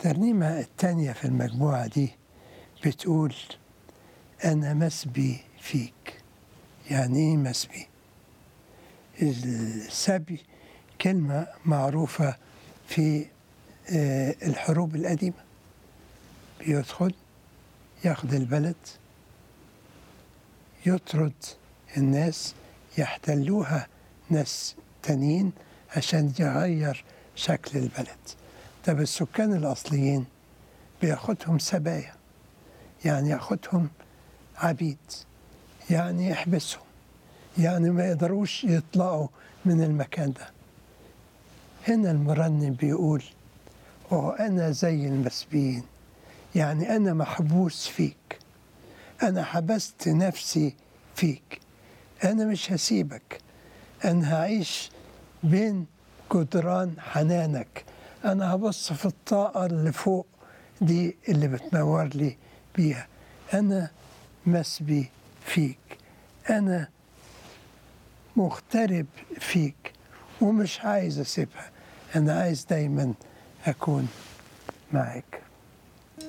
الترنيمة التانية في المجموعة دي بتقول أنا مسبي فيك يعني إيه مسبي؟ السبي كلمة معروفة في آه، الحروب القديمة بيدخل ياخد البلد يطرد الناس يحتلوها ناس تانيين عشان يغير شكل البلد طب السكان الأصليين بياخدهم سبايا يعني ياخدهم عبيد يعني يحبسهم يعني ما يقدروش يطلعوا من المكان ده هنا المرنم بيقول وأنا زي المسبيين يعني أنا محبوس فيك أنا حبست نفسي فيك أنا مش هسيبك أنا هعيش بين جدران حنانك أنا هبص في الطاقة اللي فوق دي اللي بتنور لي بيها أنا مسبي فيك أنا مغترب فيك ومش عايز أسيبها أنا عايز دايما أكون معك